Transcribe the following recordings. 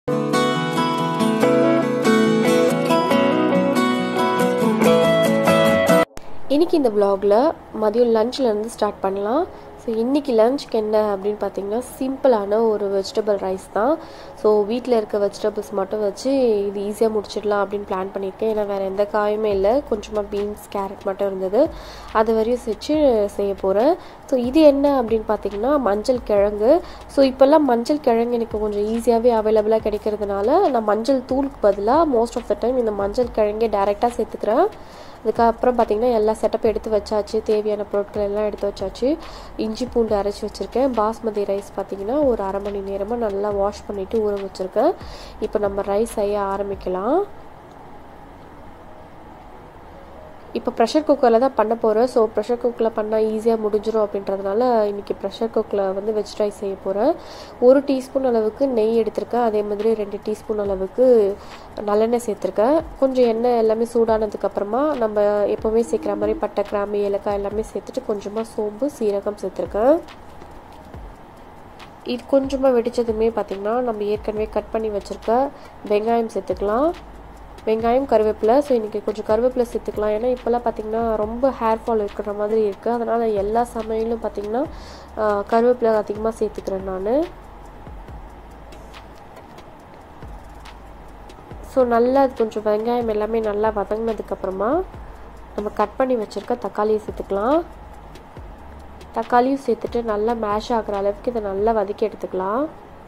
இன்றைக்கி இந்த vlogல மதியம் லஞ்ச்லேருந்து ஸ்டார்ட் பண்ணலாம் ஸோ இன்றைக்கி லஞ்சுக்கு என்ன அப்படின்னு பார்த்தீங்கன்னா சிம்பிளான ஒரு வெஜிடபிள் ரைஸ் தான் ஸோ வீட்டில் இருக்க வெஜிடபிள்ஸ் மட்டும் வச்சு இது ஈஸியாக முடிச்சிடலாம் அப்படின்னு பிளான் பண்ணியிருக்கேன் ஏன்னா வேறு எந்த காயுமே இல்லை கொஞ்சமாக பீன்ஸ் கேரட் மட்டும் இருந்தது அது வரையும் வச்சு செய்ய போகிறேன் ஸோ இது என்ன அப்படின்னு பார்த்தீங்கன்னா மஞ்சள் கிழங்கு ஸோ இப்போல்லாம் மஞ்சள் கிழங்கு எனக்கு கொஞ்சம் ஈஸியாகவே அவைலபிளாக கிடைக்கிறதுனால நான் மஞ்சள் தூளுக்கு பதிலாக மோஸ்ட் ஆஃப் த டைம் இந்த மஞ்சள் கிழங்கே டேரெக்டாக சேர்த்துக்கிறேன் அதுக்கப்புறம் பார்த்திங்கன்னா எல்லா செட்டப்பும் எடுத்து வச்சாச்சு தேவையான பொருட்கள் எல்லாம் எடுத்து வச்சாச்சு இஞ்சி பூண்டு அரைச்சி வச்சுருக்கேன் பாஸ்மதி ரைஸ் பார்த்திங்கன்னா ஒரு அரை மணி நேரமாக நல்லா வாஷ் பண்ணிவிட்டு ஊற வச்சுருக்கேன் இப்போ நம்ம ரைஸ் செய்ய ஆரம்பிக்கலாம் இப்போ ப்ரெஷர் குக்கரில் தான் பண்ண போகிறேன் ஸோ ப்ரெஷர் குக்கரில் பண்ணால் ஈஸியாக முடிஞ்சிடும் அப்படின்றதுனால இன்றைக்கி ப்ரெஷர் குக்கரில் வந்து வெஜ் ரைஸ் செய்ய போகிறேன் ஒரு டீஸ்பூன் அளவுக்கு நெய் எடுத்திருக்கேன் அதே மாதிரி ரெண்டு டீஸ்பூன் அளவுக்கு நல்லெண்ணெய் சேர்த்துருக்கேன் கொஞ்சம் எண்ணெய் எல்லாமே சூடானதுக்கப்புறமா நம்ம எப்போவுமே சேர்க்குற மாதிரி பட்டை கிராம்பு ஏலக்காய் எல்லாமே சேர்த்துட்டு கொஞ்சமாக சோம்பு சீரகம் சேர்த்துருக்கேன் இது கொஞ்சமாக வெடித்ததுமே பார்த்திங்கன்னா நம்ம ஏற்கனவே கட் பண்ணி வச்சுருக்க வெங்காயம் சேர்த்துக்கலாம் வெங்காயம் கருவேப்பிலை ஸோ இன்றைக்கி கொஞ்சம் கருவேப்பிலை சேர்த்துக்கலாம் ஏன்னா இப்போல்லாம் பார்த்திங்கன்னா ரொம்ப ஹேர் ஃபால் இருக்கிற மாதிரி இருக்குது அதனால் எல்லா சமையலும் பார்த்திங்கன்னா கருவேப்பிலை அதிகமாக சேர்த்துக்கிறேன் நான் ஸோ நல்லா அது கொஞ்சம் வெங்காயம் எல்லாமே நல்லா வதங்கினதுக்கப்புறமா நம்ம கட் பண்ணி வச்சுருக்க தக்காளியை சேர்த்துக்கலாம் தக்காளியும் சேர்த்துட்டு நல்லா மேஷ் ஆகிற அளவுக்கு இதை நல்லா வதக்கி எடுத்துக்கலாம்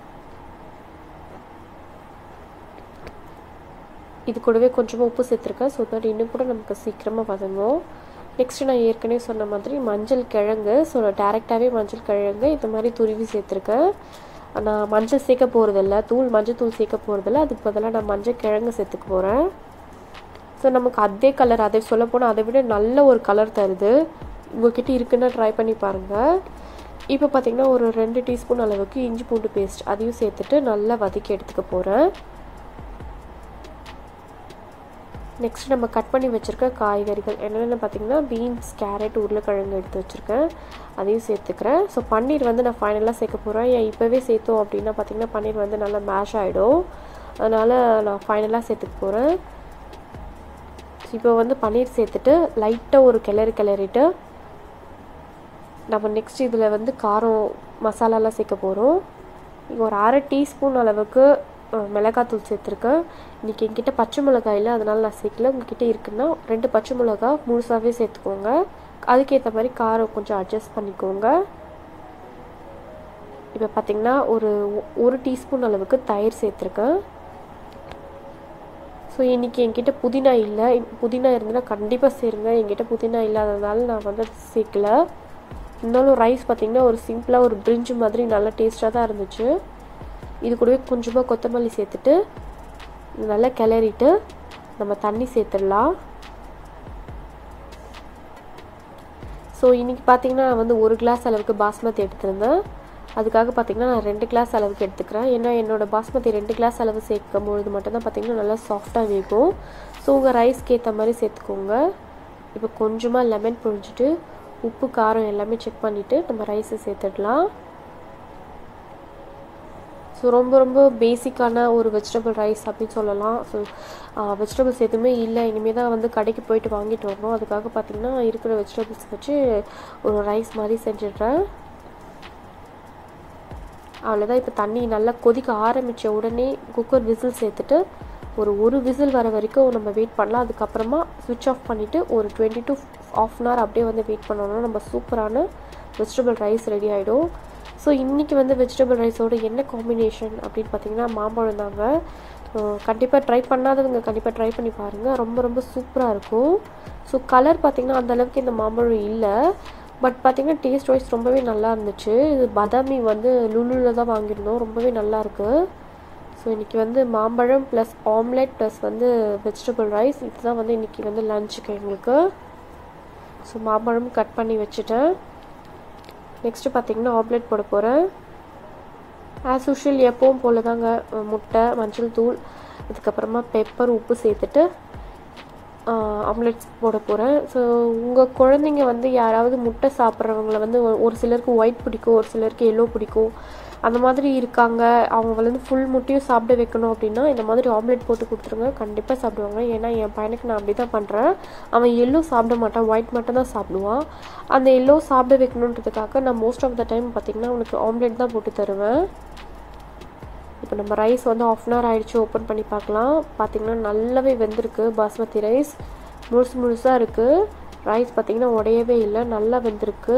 இது கூடவே கொஞ்சமாக உப்பு சேர்த்துருக்கேன் ஸோ தட் இன்னும் கூட நமக்கு சீக்கிரமாக வதங்கும் நெக்ஸ்ட்டு நான் ஏற்கனவே சொன்ன மாதிரி மஞ்சள் கிழங்கு ஸோ நான் டேரெக்டாகவே மஞ்சள் கிழங்கு இந்த மாதிரி துருவி சேர்த்துருக்கேன் நான் மஞ்சள் சேர்க்க போகிறதில்ல தூள் மஞ்சள் தூள் சேர்க்க போகிறதில்ல அதுக்கு பதிலாக நான் மஞ்சள் கிழங்கு சேர்த்துக்க போகிறேன் ஸோ நமக்கு அதே கலர் அதை சொல்ல போனால் அதை விட நல்ல ஒரு கலர் தருது உங்கள்கிட்ட இருக்குன்னா ட்ரை பண்ணி பாருங்கள் இப்போ பார்த்திங்கன்னா ஒரு ரெண்டு டீஸ்பூன் அளவுக்கு இஞ்சி பூண்டு பேஸ்ட் அதையும் சேர்த்துட்டு நல்லா வதக்கி எடுத்துக்க போகிறேன் நெக்ஸ்ட் நம்ம கட் பண்ணி வச்சுருக்க காய்கறிகள் என்னென்ன பார்த்திங்கன்னா பீன்ஸ் கேரட் உருளைக்கிழங்கு எடுத்து வச்சுருக்கேன் அதையும் சேர்த்துக்கிறேன் ஸோ பன்னீர் வந்து நான் ஃபைனலாக சேர்க்க போகிறேன் ஏன் இப்போவே சேர்த்தோம் அப்படின்னா பார்த்திங்கன்னா பன்னீர் வந்து நல்லா மேஷ் ஆகிடும் அதனால் நான் ஃபைனலாக சேர்த்துக்க போகிறேன் இப்போ வந்து பன்னீர் சேர்த்துட்டு லைட்டாக ஒரு கிளறி கிளறிட்டு நம்ம நெக்ஸ்ட் இதில் வந்து காரம் மசாலாலாம் சேர்க்க போகிறோம் ஒரு அரை டீஸ்பூன் அளவுக்கு மிளகாத்தூள் சேர்த்துருக்கேன் இன்றைக்கி என்கிட்ட பச்சை மிளகாயில் அதனால் நான் சேர்க்கல உங்ககிட்ட இருக்குன்னா ரெண்டு பச்சை மிளகா முழுசாகவே சேர்த்துக்கோங்க அதுக்கேற்ற மாதிரி காரம் கொஞ்சம் அட்ஜஸ்ட் பண்ணிக்கோங்க இப்போ பார்த்திங்கன்னா ஒரு ஒரு டீஸ்பூன் அளவுக்கு தயிர் சேர்த்துருக்கேன் ஸோ இன்றைக்கி என்கிட்ட புதினா இல்லை புதினா இருந்ததுன்னா கண்டிப்பாக சேருங்க என்கிட்ட புதினா இல்லாததுனால நான் வந்து அது சேர்க்கல இருந்தாலும் ரைஸ் பார்த்திங்கன்னா ஒரு சிம்பிளாக ஒரு பிரிஞ்சு மாதிரி நல்லா டேஸ்ட்டாக தான் இருந்துச்சு இது கூடவே கொஞ்சமாக கொத்தமல்லி சேர்த்துட்டு நல்லா கிளறிட்டு நம்ம தண்ணி சேர்த்துடலாம் ஸோ இன்றைக்கி பார்த்திங்கன்னா நான் வந்து ஒரு கிளாஸ் அளவுக்கு பாஸ்மதி எடுத்திருந்தேன் அதுக்காக பார்த்திங்கன்னா நான் ரெண்டு கிளாஸ் அளவுக்கு எடுத்துக்கிறேன் ஏன்னா என்னோடய பாஸ்மதி ரெண்டு கிளாஸ் அளவு சேர்க்கும் பொழுது மட்டும்தான் பார்த்திங்கன்னா நல்லா சாஃப்டாக வேகும் ஸோ உங்கள் ரைஸ்க்கு ஏற்ற மாதிரி சேர்த்துக்கோங்க இப்போ கொஞ்சமாக லெமன் புழிஞ்சிட்டு உப்பு காரம் எல்லாமே செக் பண்ணிவிட்டு நம்ம ரைஸை சேர்த்துடலாம் ஸோ ரொம்ப ரொம்ப பேசிக்கான ஒரு வெஜிடபிள் ரைஸ் அப்படின்னு சொல்லலாம் ஸோ வெஜிடபிள்ஸ் எதுவுமே இல்லை இனிமேல் தான் வந்து கடைக்கு போயிட்டு வாங்கிட்டு வரணும் அதுக்காக பார்த்திங்கன்னா இருக்கிற வெஜிடபிள்ஸ் வச்சு ஒரு ரைஸ் மாதிரி செஞ்சிடுறேன் அவ்வளோதான் இப்போ தண்ணி நல்லா கொதிக்க ஆரம்பித்த உடனே குக்கர் விசில் சேர்த்துட்டு ஒரு ஒரு விசில் வர வரைக்கும் நம்ம வெயிட் பண்ணலாம் அதுக்கப்புறமா சுவிட்ச் ஆஃப் பண்ணிவிட்டு ஒரு twenty to half an hour அப்படியே வந்து வெயிட் பண்ணோன்னா நம்ம சூப்பரான வெஜிடபிள் ரைஸ் ரெடி ஆகிடும் ஸோ இன்றைக்கி வந்து வெஜிடபிள் ரைஸோட என்ன காம்பினேஷன் அப்படின்னு பார்த்தீங்கன்னா மாம்பழம் தாங்க கண்டிப்பாக ட்ரை பண்ணாதவங்க கண்டிப்பாக ட்ரை பண்ணி பாருங்கள் ரொம்ப ரொம்ப சூப்பராக இருக்கும் ஸோ கலர் பார்த்திங்கன்னா அந்தளவுக்கு இந்த மாம்பழம் இல்லை பட் பார்த்திங்கன்னா டேஸ்ட் வைஸ் ரொம்பவே நல்லா இருந்துச்சு இது பதாமி வந்து லுலுவில் தான் வாங்கியிருந்தோம் ரொம்பவே நல்லாயிருக்கு ஸோ இன்றைக்கி வந்து மாம்பழம் ப்ளஸ் ஆம்லெட் ப்ளஸ் வந்து வெஜிடபிள் ரைஸ் இதுதான் வந்து இன்றைக்கி வந்து லஞ்சுக்கு எங்களுக்கு ஸோ மாம்பழம் கட் பண்ணி வச்சுட்டேன் நெக்ஸ்ட்டு பார்த்திங்கன்னா ஆம்லெட் போட போகிறேன் ஆஸ் யூஷுவல் எப்பவும் போல் தாங்க முட்டை மஞ்சள் தூள் இதுக்கப்புறமா பெப்பர் உப்பு சேர்த்துட்டு ஆம்லெட்ஸ் போட போகிறேன் ஸோ உங்கள் குழந்தைங்க வந்து யாராவது முட்டை சாப்பிட்றவங்கள வந்து ஒரு சிலருக்கு ஒயிட் பிடிக்கும் ஒரு சிலருக்கு எல்லோ பிடிக்கும் அந்த மாதிரி இருக்காங்க அவங்க வந்து ஃபுல் முட்டையும் சாப்பிட வைக்கணும் அப்படின்னா இந்த மாதிரி ஆம்லெட் போட்டு கொடுத்துருங்க கண்டிப்பாக சாப்பிடுவாங்க ஏன்னா என் பையனுக்கு நான் அப்படி தான் பண்ணுறேன் அவன் எல்லோ சாப்பிட மாட்டான் ஒயிட் மட்டும் தான் சாப்பிடுவான் அந்த எல்லோ சாப்பிட வைக்கணுன்றதுக்காக நான் மோஸ்ட் ஆஃப் த டைம் பார்த்திங்கன்னா அவனுக்கு ஆம்லெட் தான் போட்டு தருவேன் இப்போ நம்ம ரைஸ் வந்து ஆஃப் அன் ஹவர் ஆயிடுச்சு ஓப்பன் பண்ணி பார்க்கலாம் பார்த்திங்கன்னா நல்லாவே வெந்திருக்கு பாஸ்மதி ரைஸ் முழுசு முழுசாக இருக்குது ரைஸ் பார்த்திங்கன்னா உடையவே இல்லை நல்லா வெந்திருக்கு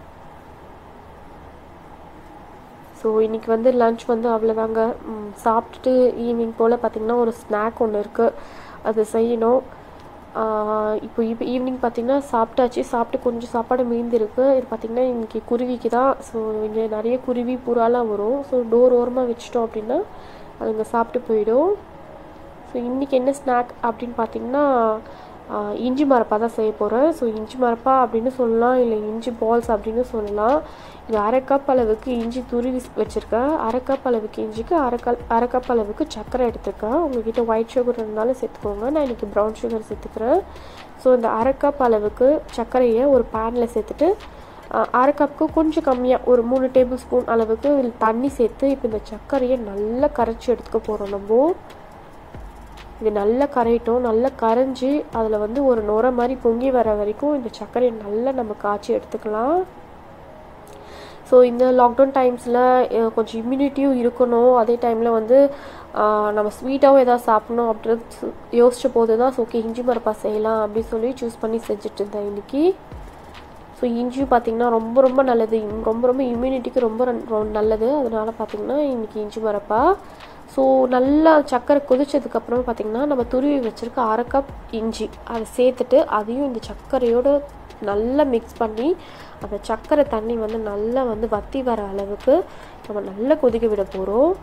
ஸோ இன்றைக்கி வந்து லன்ச் வந்து அவ்வளோதாங்க ம், சாப்பிட்டுட்டு ஈவினிங் போல் பார்த்திங்கன்னா ஒரு ஸ்நாக் ஒன்று இருக்குது அது செய்யணும் ஆஹ் இப்போ இப்போ ஈவினிங் பார்த்திங்கன்னா சாப்பிட்டாச்சு சாப்பிட்டு கொஞ்சம் சாப்பாடு மீந்திருக்கு இது பார்த்திங்கன்னா இன்றைக்கி குருவிக்கு தான் ஸோ இங்கே நிறைய குருவி புறாலாம் வரும் ஸோ டோர் ஓரமாக வச்சிட்டோம் அப்படின்னா அதுங்க சாப்பிட்டு போயிடும் ஸோ இன்றைக்கி என்ன ஸ்நாக் அப்படின்னு பார்த்தீங்கன்னா ஆஹ், இஞ்சி மரப்பா தான் செய்ய போகிறேன் ஸோ இஞ்சி மரப்பா அப்படின்னு சொல்லலாம் இல்லை இஞ்சி பால்ஸ் அப்படின்னு சொல்லலாம் இது அரை கப் அளவுக்கு இஞ்சி துருவி வச்சுருக்கேன் அரை கப் அளவுக்கு இஞ்சிக்கு அரை கப் அரை கப் அளவுக்கு சர்க்கரை எடுத்துருக்கேன் உங்ககிட்ட ஒயிட் சுகர் இருந்தாலும் சேர்த்துக்கோங்க நான் இன்றைக்கி ப்ரௌன் சுகர் சேர்த்துக்கிறேன் ஸோ இந்த அரை கப் அளவுக்கு சர்க்கரையை ஒரு பேனில் சேர்த்துட்டு ஆஹ், அரை கப்புக்கு கொஞ்சம் கம்மியாக ஒரு மூணு டேபிள் ஸ்பூன் அளவுக்கு இதில் தண்ணி சேர்த்து இப்போ இந்த சர்க்கரையை நல்லா கரைச்சி எடுத்துக்க போகிறோம் நம்ம இது நல்லா கரையட்டும் நல்லா கரைஞ்சி அதில் வந்து ஒரு நுரை மாதிரி பொங்கி வர வரைக்கும் இந்த சர்க்கரையை நல்லா நம்ம காய்ச்சி எடுத்துக்கலாம் ஸோ இந்த லாக்டவுன் டைம்ஸில் கொஞ்சம் இம்யூனிட்டியும் இருக்கணும் அதே டைமில் வந்து ஆஹ், நம்ம ஸ்வீட்டாகவும் எதாவது சாப்பிடணும் அப்படின்னு சு- யோசிச்ச போது தான் ஓகே இஞ்சி மரப்பா செய்யலாம் அப்படின்னு சொல்லி சூஸ் பண்ணி செஞ்சுட்டு இருந்தேன் இன்னைக்கு ஸோ இஞ்சியும் பார்த்திங்கன்னா ரொம்ப ரொம்ப நல்லது இம்- ரொம்ப ரொம்ப இம்யூனிட்டிக்கு ரொம்ப ரன்- ரொ- நல்லது அதனால பார்த்திங்கன்னா இன்னைக்கு இஞ்சி மரப்பா ஸோ நல்லா சக்கரை கொதிச்சதுக்கப்புறம் பார்த்திங்கன்னா நம்ம துருவி வச்சுருக்க அரை கப் இஞ்சி அதை சேர்த்துட்டு அதையும் இந்த சர்க்கரையோடு நல்லா மிக்ஸ் பண்ணி அந்த சர்க்கரை தண்ணி வந்து நல்லா வந்து வத்தி வர அளவுக்கு நம்ம நல்லா கொதிக்க விட போகிறோம்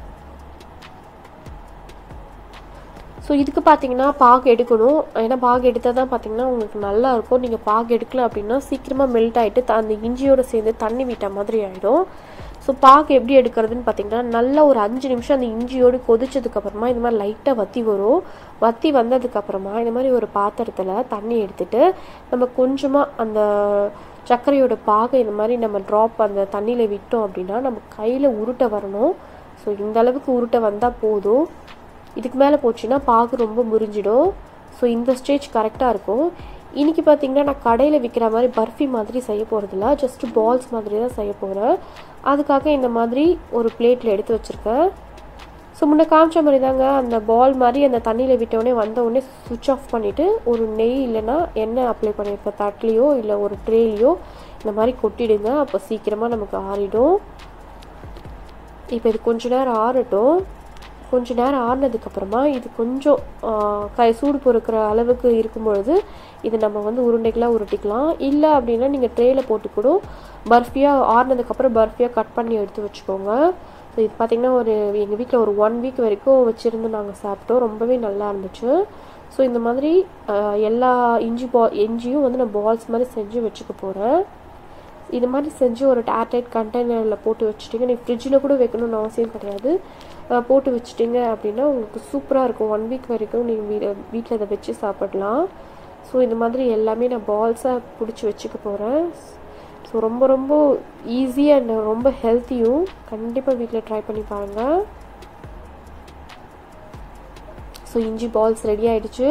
ஸோ இதுக்கு பார்த்தீங்கன்னா பாகு எடுக்கணும் ஏன்னா பாகு எடுத்தால் தான் பார்த்தீங்கன்னா உங்களுக்கு நல்லா இருக்கும் நீங்கள் பாகு எடுக்கல அப்படின்னா சீக்கிரமாக மெல்ட் ஆகிட்டு அந்த இஞ்சியோட சேர்ந்து தண்ணி விட்ட மாதிரி ஆகிடும் ஸோ பாகு எப்படி எடுக்கிறதுன்னு பார்த்தீங்கன்னா நல்லா ஒரு அஞ்சு நிமிஷம் அந்த இஞ்சியோடு கொதிச்சதுக்கப்புறமா இந்த மாதிரி லைட்டாக வத்தி வரும் வத்தி வந்ததுக்கப்புறமா இந்த மாதிரி ஒரு பாத்திரத்தில் தண்ணி எடுத்துட்டு நம்ம கொஞ்சமாக அந்த சர்க்கரையோட பாகை இந்த மாதிரி நம்ம ட்ராப் அந்த தண்ணியில் விட்டோம் அப்படின்னா நம்ம கையில் உருட்டை வரணும் ஸோ இந்த அளவுக்கு உருட்டை வந்தால் போதும் இதுக்கு மேலே போச்சுன்னா பாகு ரொம்ப முறிஞ்சிடும் ஸோ இந்த ஸ்டேஜ் கரெக்டாக இருக்கும் இன்னைக்கு பார்த்தீங்கன்னா நான் கடையில் விற்கிற மாதிரி பர்ஃபி மாதிரி செய்ய போகிறதில்ல ஜஸ்ட் பால்ஸ் மாதிரி தான் செய்ய போகிறேன் அதுக்காக இந்த மாதிரி ஒரு பிளேட்டில் எடுத்து வச்சுருக்கேன் ஸோ முன்ன காமிச்ச மாதிரி தாங்க அந்த பால் மாதிரி அந்த தண்ணியில் விட்டவுடனே வந்த உடனே சுவிட்ச் ஆஃப் பண்ணிவிட்டு ஒரு நெய் இல்லைன்னா எண்ணெய் அப்ளை பண்ணியிருக்க தட்லேயோ இல்லை ஒரு ட்ரேலையோ இந்த மாதிரி கொட்டிடுங்க அப்போ சீக்கிரமாக நமக்கு ஆறிடும் இப்போ இது கொஞ்ச நேரம் ஆறட்டும் கொஞ்ச நேரம் ஆறினதுக்கப்புறமா இது கொஞ்சம் ஆஹ், கை சூடு பொறுக்கிற அளவுக்கு இருக்கும் பொழுது இது நம்ம வந்து உருண்டைகளாக உருட்டிக்கலாம் இல்லை அப்படின்னா நீங்கள் ட்ரேயில் போட்டு கூட பர்ஃபியாக ஆறினதுக்கப்புறம் பர்ஃபியாக கட் பண்ணி எடுத்து வச்சுக்கோங்க ஸோ இது பார்த்திங்கன்னா ஒரு எங்கள் வீட்டில் ஒரு ஒன் வீக் வரைக்கும் வச்சுருந்து நாங்கள் சாப்பிட்டோம் ரொம்பவே நல்லா இருந்துச்சு ஸோ இந்த மாதிரி ஆஹ், எல்லா இஞ்சி பா இஞ்சியும் வந்து நான் பால்ஸ் மாதிரி செஞ்சு வச்சுக்க போகிறேன் இது மாதிரி செஞ்சு ஒரு ஏர்டைட் கண்டெய்னரில் போட்டு வச்சுட்டிங்க நீங்கள் ஃப்ரிட்ஜில் கூட வைக்கணும்னு அவசியம் கிடையாது அஹ் போட்டு வச்சுட்டிங்க அப்படின்னா உங்களுக்கு சூப்பராக இருக்கும் ஒன் வீக் வரைக்கும் நீங்கள் வீ வீட்டில் இதை வச்சு சாப்பிடலாம் ஸோ இந்த மாதிரி எல்லாமே நான் பால்ஸாக பிடிச்சி வச்சுக்க போகிறேன் ஸோ ரொம்ப ரொம்ப ஈஸியாக அண்ட் ரொம்ப ஹெல்த்தியும் கண்டிப்பாக வீட்டில் ட்ரை பண்ணி பாருங்கள் ஸோ இஞ்சி பால்ஸ் ரெடி ஆயிடுச்சு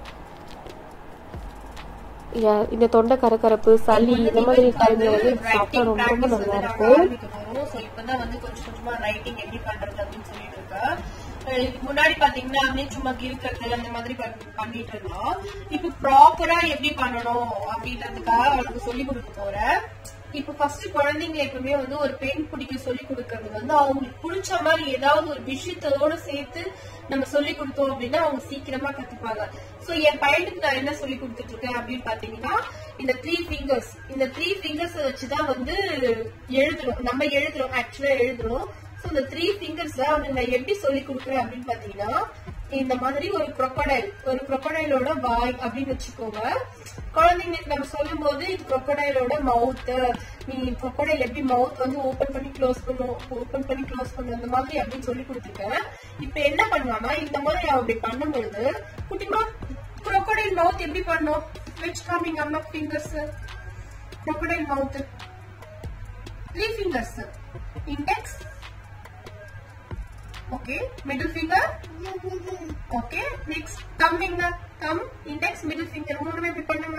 Yeah, இந்த தொண்டை கரகரப்பு சளி இந்த மாதிரி டைம்ல வந்து இது சாப்பிட்டா ரொம்ப ரொம்ப நல்லா இருக்கும் ஸோ இப்பதான் வந்து கொஞ்சம் கொஞ்சமா ரைட்டிங் எப்படி பண்றது அப்படின்னு சொல்லிட்டு இருக்கேன் அஹ் இதுக்கு முன்னாடி பாத்தீங்கன்னா அப்படியே சும்மா கிறுக்கிறது அந்த மாதிரி பண்ணி- பண்ணிட்டு இருந்தோம் இப்ப ப்ராப்பரா எப்படி பண்ணணும் அப்படின்றதுக்காக அவளுக்கு சொல்லி கொடுக்க போறேன் இப்ப ஃபர்ஸ்ட் குழந்தைங்க எப்பவுமே வந்து ஒரு பெண் பிடிக்க சொல்லி கொடுக்கறது வந்து அவங்களுக்கு பிடிச்ச மாதிரி ஏதாவது ஒரு விஷயத்தோட சேர்த்து நம்ம சொல்லி கொடுத்தோம் அப்படின்னா அவங்க சீக்கிரமா கத்துப்பாங்க சோ என் பையனுக்கு நான் என்ன சொல்லி கொடுத்துட்டு இருக்கேன் அப்படின்னு பாத்தீங்கன்னா இந்த த்ரீ ஃபிங்கர்ஸ் இந்த த்ரீ ஃபிங்கர்ஸ் வச்சுதான் வந்து எழுதுறோம் நம்ம எழுதுறோம் ஆக்சுவலா எழுதுறோம் சோ இந்த த்ரீ ஃபிங்கர்ஸ் அவனுக்கு நான் எப்படி சொல்லி கொடுக்குறேன் அப்படின்னு பாத்தீங்கன்னா இந்த மாதிரி ஒரு crocodile ஒரு crocodileஓட வாய் அப்படின்னு வச்சுக்கோங்க குழந்தைங்களுக்கு நம்ம சொல்லும் போது இது crocodileஓட மவுத் நீ crocodile எப்படி மவுத் வந்து ஓபன் பண்ணி க்ளோஸ் பண்ணும் ஓபன் பண்ணி க்ளோஸ் பண்ணும் அந்த மாதிரி அப்படின்னு சொல்லி கொடுத்துருக்கேன் இப்ப என்ன பண்ணுவானா இந்த மாதிரி அவ அப்படி பண்ணும்பொழுது குட்டிமா crocodile மவுத் எப்படி பண்ணும் which coming அம்மா fingers crocodile mouth three fingers index okay middle finger okay next thumb finger thumb index middle finger மூணுமே இப்படி பண்ணுங்க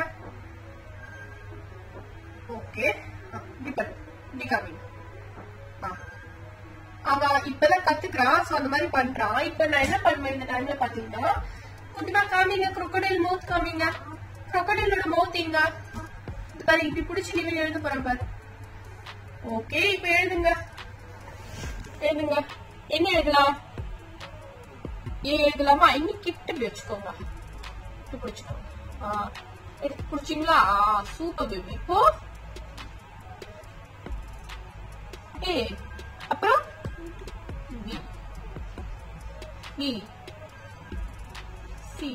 ஓகே இப்படி பண்ணு இப்படி காமிங்க ஆ. அவன் இப்பதான் கத்துக்கிறான் சோ அந்த மாதிரி பண்றான் இப்ப நான் என்ன பண்ணுவேன் இந்த டைம்ல பாத்தீங்கன்னா குட்டிமா காமிங்க crocodile மவுத் காமிங்க crocodileோட மவுத் எங்க இது பாரு இப்படி பிடிச்சி நீங்க எழுத போறேன் பாரு ஓகே இப்ப எழுதுங்க எழுதுங்க என்ன எழுதலாம் ஏ எழுதலாமா இன்னும் கிட்ட இப்படி வச்சுக்கோங்க இப்படி பிடிச்சுக்கோங்க ஆ எடுத்து பிடிச்சிங்களா ஆ சூப்பர் பேபி இப்போ ஏ அப்புறம் பி பி சி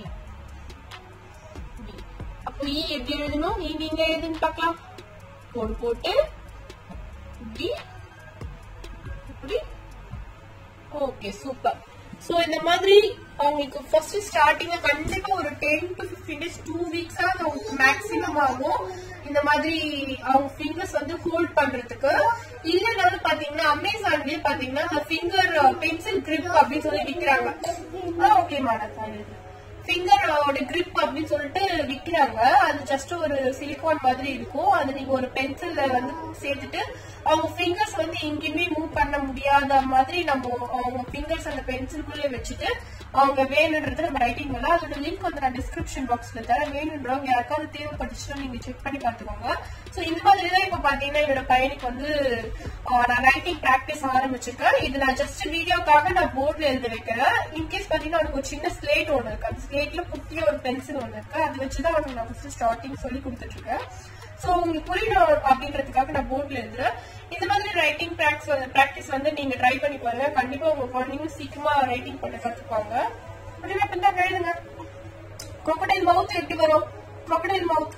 பி அப்போ இ எப்படி எழுதணும் இ நீங்க எழுதுன்னு பார்க்கலாம் கோடு போட்டு பி இப்படி ஓகே சூப்பர் சோ இந்த மாதிரி அவங்களுக்கு ஃபர்ஸ்ட் ஸ்டார்டிங்ல கண்டிப்பா ஒரு ten to fifteen days two வீக்ஸா மேக்ஸிமம் ஆகும் இந்த மாதிரி அவங்க ஃபிங்கர்ஸ் வந்து ஹோல்ட் பண்றதுக்கு இல்லைனாலும் பாத்தீங்கன்னா அமேசான்லயே பாத்தீங்கன்னா ஃபிங்கர் பென்சில் கிரிப் அப்படின்னு சொல்லி விக்கிறாங்க ஓகே மேடம் ஃபிங்கரோட கிரிப் அப்படின்னு சொல்லிட்டு விக்கிறாங்க அது ஜஸ்ட் ஒரு சிலிகான் மாதிரி இருக்கும் அது நீங்க ஒரு பென்சில்ல வந்து சேர்த்துட்டு அவங்க ஃபிங்கர்ஸ் வந்து எங்கேயுமே மூவ் பண்ண முடியாத மாதிரி நம்ம அவங்க ஃபிங்கர்ஸ் அந்த பென்சில்குள்ளே வச்சுட்டு அவங்க வேணுன்றது நம்ம ரைட்டிங் பண்ணலாம் அதோட லிங்க் வந்து நான் டிஸ்கிரிப்ஷன் பாக்ஸ்ல தரேன் வேணுன்றவங்க யாருக்காவது தேவைப்பட்டுச்சுன்னா நீங்க செக் பண்ணி பாத்துக்கோங்க சோ இந்த மாதிரி தான் இப்ப பாத்தீங்கன்னா என்னோட பையனுக்கு வந்து ஆஹ், நான் ரைட்டிங் பிராக்டிஸ் ஆரம்பிச்சிருக்கேன் இது நான் ஜஸ்ட் வீடியோக்காக நான் போர்ட்ல எழுத வைக்கிறேன் இன்கேஸ் பாத்தீங்கன்னா அவனுக்கு ஒரு சின்ன ஸ்லேட் ஒன்று இருக்கு அந்த ஸ்லேட்ல குட்டியா ஒரு பென்சில் ஒன்று இருக்கு அது வச்சுதான் அவனுக்கு நான் ஃபர்ஸ்ட் ஸ்டார்டிங் சொல்லி கொடுத்துட்டு இருக்கேன் சோ உங்களுக்கு புரியணும் அப்படின்றதுக்காக நான் போர்ட்ல எழுதுறேன் இந்த மாதிரி ரைட்டிங் பிராக்டிஸ் வந்து நீங்க ட்ரை பண்ணி பாருங்க கண்டிப்பா உங்க குழந்தைங்க சீக்கிரமா ரைட்டிங் பண்ண கத்துப்பாங்க அப்படின்னா இப்ப தான் எழுதுங்க crocodile மவுத் எப்படி வரும் crocodile மவுத்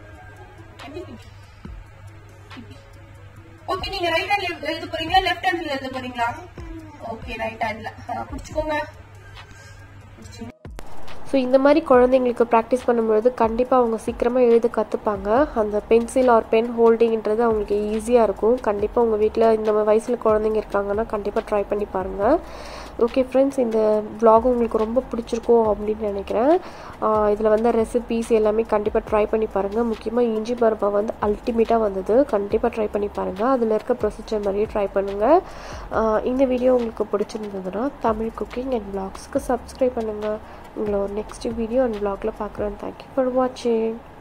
ஓகே நீங்க ரைட் ஹேண்ட்ல எழுத போறீங்களா லெஃப்ட் ஹேண்ட்ல எழுத போறீங்களா ஓகே ரைட் ஹேண்ட்ல புடிச்சுக்கோங்க ஸோ இந்த மாதிரி குழந்தைங்களுக்கு ப்ராக்டிஸ் பண்ணும்பொழுது கண்டிப்பாக அவங்க சீக்கிரமாக எழுத கற்றுப்பாங்க அந்த பென்சில் ஆர் பென் ஹோல்டிங்ன்றது அவங்களுக்கு ஈஸியாக இருக்கும் கண்டிப்பாக உங்கள் வீட்டில் இந்த வயசில் குழந்தைங்க இருக்காங்கன்னா கண்டிப்பாக ட்ரை பண்ணி பாருங்கள் ஓகே ஃப்ரெண்ட்ஸ் இந்த vlog உங்களுக்கு ரொம்ப பிடிச்சிருக்கும் அப்படின்னு நினைக்கிறேன் இதில் வந்த ரெசிபீஸ் எல்லாமே கண்டிப்பாக ட்ரை பண்ணி பாருங்கள் முக்கியமாக இஞ்சி பருப்பா வந்து அல்டிமேட்டாக வந்தது கண்டிப்பாக ட்ரை பண்ணி பாருங்கள் அதில் இருக்க ப்ரொசீஜர் மாதிரியே ட்ரை பண்ணுங்கள் இந்த வீடியோ உங்களுக்கு பிடிச்சிருந்ததுன்னா தமிழ் குக்கிங் அண்ட் vlogsக்கு சப்ஸ்கிரைப் பண்ணுங்கள் உங்களை ஒரு நெக்ஸ்ட் வீடியோ அண்ட் vlogல பார்க்குறேன் தேங்க்யூ ஃபார் வாட்சிங்